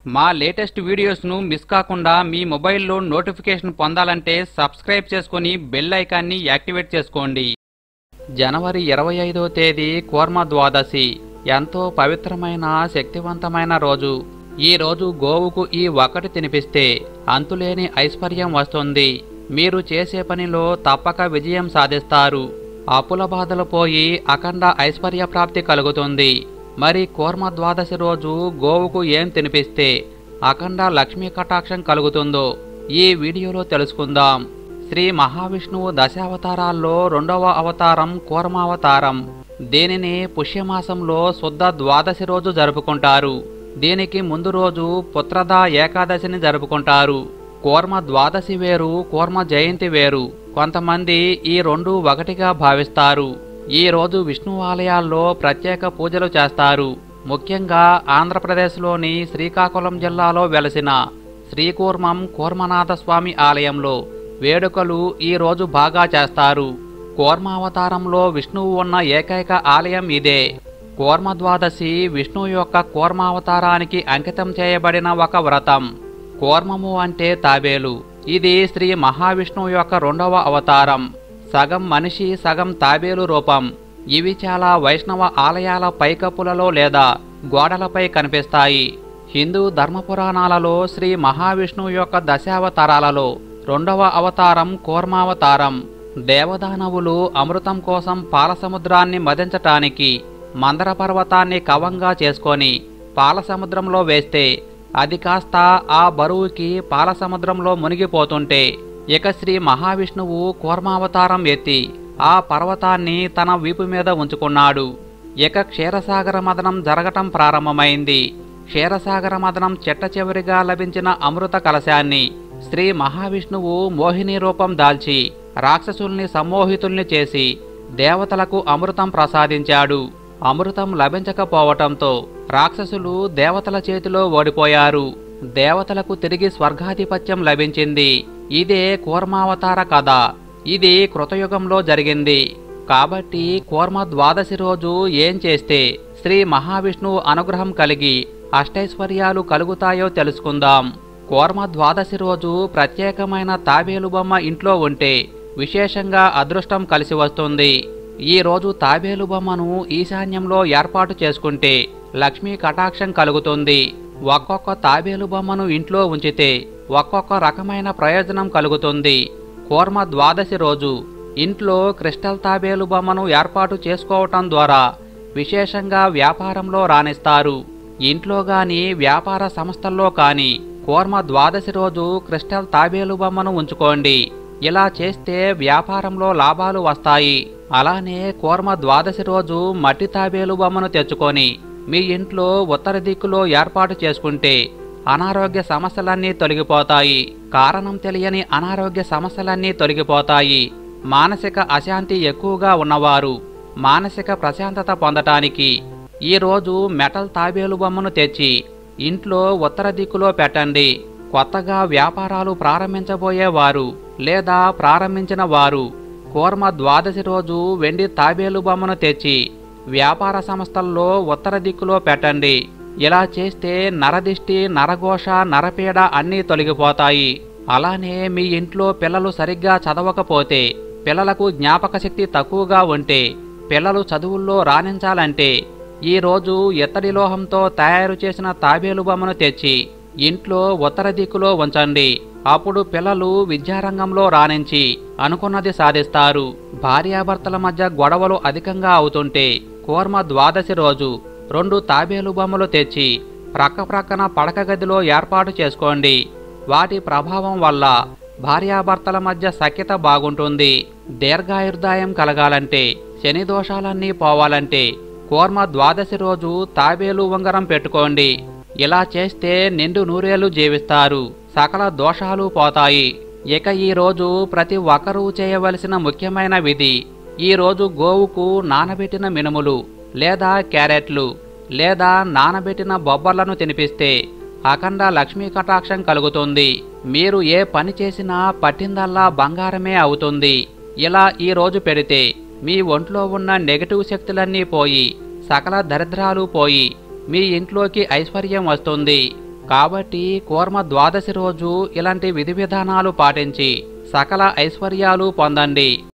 మా latest వీడియోస్ను miss కాకుండా మీ మొబైల్లో నోటిఫికేషన్ పొందాలంటే సబ్స్క్రైబ్ చేసుకుని బెల్ ఐకాన్ని యాక్టివేట్ చేసుకోండి జనవరి ఇరవై ఐదో తేదీ కూర్మ ద్వాదశి ఎంతో పవిత్రమైన శక్తివంతమైన రోజు ఈ రోజు గోవుకు ఈ ఒకటి తినిపిస్తే అంతులేని ఐశ్వర్యం వస్తుంది మీరు చేసే పనిలో తప్పక విజయం సాధిస్తారు అప్పుల బాధలు పోయి అఖండ ఐశ్వర్య ప్రాప్తి కలుగుతుంది మరి కూర్మ ద్వాదశి రోజు గోవుకు ఏం తినిపిస్తే అఖండ లక్ష్మీ కటాక్షం కలుగుతుందో ఈ వీడియోలో తెలుసుకుందాం శ్రీ మహావిష్ణువు దశావతారాల్లో రెండవ అవతారం కూర్మావతారం దీనిని పుష్యమాసంలో శుద్ధ ద్వాదశి రోజు జరుపుకుంటారు దీనికి ముందు రోజు పుత్రద ఏకాదశిని జరుపుకుంటారు కూర్మ ద్వాదశి వేరు కూర్మ జయంతి వేరు కొంతమంది ఈ రెండు ఒకటిగా భావిస్తారు ఈ రోజు విష్ణు ఆలయాల్లో ప్రత్యేక పూజలు చేస్తారు ముఖ్యంగా ఆంధ్రప్రదేశ్లోని శ్రీకాకుళం జిల్లాలో వెలసిన శ్రీకూర్మం కూర్మనాథ స్వామి ఆలయంలో వేడుకలు ఈ రోజు బాగా చేస్తారు కూర్మావతారంలో విష్ణువు ఉన్న ఏకైక ఆలయం ఇదే కూర్మ ద్వాదశి విష్ణువు యొక్క కూర్మావతారానికి అంకితం చేయబడిన ఒక వ్రతం కూర్మము అంటే తాబేలు ఇది శ్రీ మహావిష్ణువు యొక్క రెండవ అవతారం సగం మనిషి సగం తాబేలు రూపం ఇవి చాలా వైష్ణవ ఆలయాల పైకప్పులలో లేదా గోడలపై కనిపిస్తాయి హిందూ ధర్మపురాణాలలో శ్రీ మహావిష్ణువు యొక్క దశావతారాలలో రెండవ అవతారం కూర్మావతారం దేవదానవులు అమృతం కోసం పాలసముద్రాన్ని మదించటానికి మందర పర్వతాన్ని కవంగా చేసుకొని పాలసముద్రంలో వేస్తే అది కాస్త ఆ బరువుకి పాలసముద్రంలో మునిగిపోతుంటే ఇక శ్రీ మహావిష్ణువు కూర్మావతారం ఎత్తి ఆ పర్వతాన్ని తన వీపు మీద ఉంచుకున్నాడు ఇక క్షీరసాగర మదనం జరగటం ప్రారంభమైంది క్షీరసాగర మదనం చెట్ట చివరిగా లభించిన అమృత కలశాన్ని శ్రీ మహావిష్ణువు మోహిని రూపం దాల్చి రాక్షసుల్ని సమ్మోహితుల్ని చేసి దేవతలకు అమృతం ప్రసాదించాడు అమృతం లభించకపోవటంతో రాక్షసులు దేవతల చేతిలో ఓడిపోయారు దేవతలకు తిరిగి స్వర్గాధిపత్యం లభించింది ఇదే కూర్మావతార కథ ఇది కృతయుగంలో జరిగింది కాబట్టి కూర్మ ద్వాదశి రోజు ఏం చేస్తే శ్రీ మహావిష్ణువు అనుగ్రహం కలిగి అష్టైశ్వర్యాలు కలుగుతాయో తెలుసుకుందాం కూర్మ ద్వాదశి రోజు ప్రత్యేకమైన తాబేలు బొమ్మ ఇంట్లో ఉంటే విశేషంగా అదృష్టం కలిసి వస్తుంది ఈ రోజు తాబేలు బొమ్మను ఈశాన్యంలో ఏర్పాటు చేసుకుంటే లక్ష్మీ కటాక్షం కలుగుతుంది ఒక్కొక్క తాబేలు బొమ్మను ఇంట్లో ఉంచితే ఒక్కొక్క రకమైన ప్రయోజనం కలుగుతుంది కూర్మ ద్వాదశి రోజు ఇంట్లో క్రిస్టల్ తాబేలు బొమ్మను ఏర్పాటు చేసుకోవటం ద్వారా విశేషంగా వ్యాపారంలో రాణిస్తారు ఇంట్లో గాని వ్యాపార సంస్థల్లో కానీ కూర్మ ద్వాదశి రోజు క్రిస్టల్ తాబేలు బొమ్మను ఉంచుకోండి ఇలా చేస్తే వ్యాపారంలో లాభాలు వస్తాయి అలానే కూర్మ ద్వాదశి రోజు మట్టి తాబేలు బొమ్మను తెచ్చుకొని మీ ఇంట్లో ఉత్తర దిక్కులో ఏర్పాటు చేసుకుంటే అనారోగ్య సమస్యలన్నీ తొలగిపోతాయి కారణం తెలియని అనారోగ్య సమస్యలన్నీ తొలగిపోతాయి మానసిక అశాంతి ఎక్కువగా ఉన్నవారు మానసిక ప్రశాంతత పొందటానికి ఈ రోజు మెటల్ తాబేలు బొమ్మను తెచ్చి ఇంట్లో ఉత్తర దిక్కులో పెట్టండి కొత్తగా వ్యాపారాలు ప్రారంభించబోయేవారు లేదా ప్రారంభించిన వారు కూర్మ ద్వాదశి రోజు వెండి తాబేలు బొమ్మను తెచ్చి వ్యాపార సంస్థల్లో ఉత్తర దిక్కులో పెట్టండి ఇలా చేస్తే నరదిష్టి నరఘోష నరపీడ అన్నీ తొలగిపోతాయి అలానే మీ ఇంట్లో పిల్లలు సరిగ్గా చదవకపోతే పిల్లలకు జ్ఞాపక శక్తి తక్కువగా ఉంటే పిల్లలు చదువుల్లో రాణించాలంటే ఈ రోజు ఇత్తడి లోహంతో తయారు చేసిన తాబేలు బొమ్మను తెచ్చి ఇంట్లో ఉత్తర దిక్కులో ఉంచండి అప్పుడు పిల్లలు విద్యారంగంలో రాణించి అనుకున్నది సాధిస్తారు భార్యాభర్తల మధ్య గొడవలు అధికంగా అవుతుంటే కూర్మ ద్వాదశి రోజు రెండు తాబేలు బొమ్మలు తెచ్చి ప్రక్క ప్రక్కన పడక గదిలో ఏర్పాటు చేసుకోండి వాటి ప్రభావం వల్ల భార్యాభర్తల మధ్య సఖ్యత బాగుంటుంది దీర్ఘాయుర్దాయం కలగాలంటే శని దోషాలన్నీ పోవాలంటే కూర్మ ద్వాదశి రోజు తాబేలు ఉంగరం పెట్టుకోండి ఇలా చేస్తే నిండు నూరేళ్లు జీవిస్తారు సకల దోషాలు పోతాయి ఇక ఈ రోజు ప్రతి ఒక్కరూ చేయవలసిన ముఖ్యమైన విధి ఈ రోజు గోవుకు నానబెట్టిన మినుములు లేదా క్యారెట్లు లేదా నానబెట్టిన బొబ్బర్లను తినిపిస్తే అఖండ లక్ష్మీ కటాక్షం కలుగుతుంది మీరు ఏ పని చేసినా పట్టిందల్లా బంగారమే అవుతుంది ఇలా ఈ రోజు పెడితే మీ ఒంట్లో ఉన్న నెగటివ్ శక్తులన్నీ పోయి సకల దరిద్రాలు పోయి మీ ఇంట్లోకి ఐశ్వర్యం వస్తుంది కాబట్టి కూర్మ ద్వాదశి రోజు ఇలాంటి విధి విధానాలు పాటించి సకల ఐశ్వర్యాలు పొందండి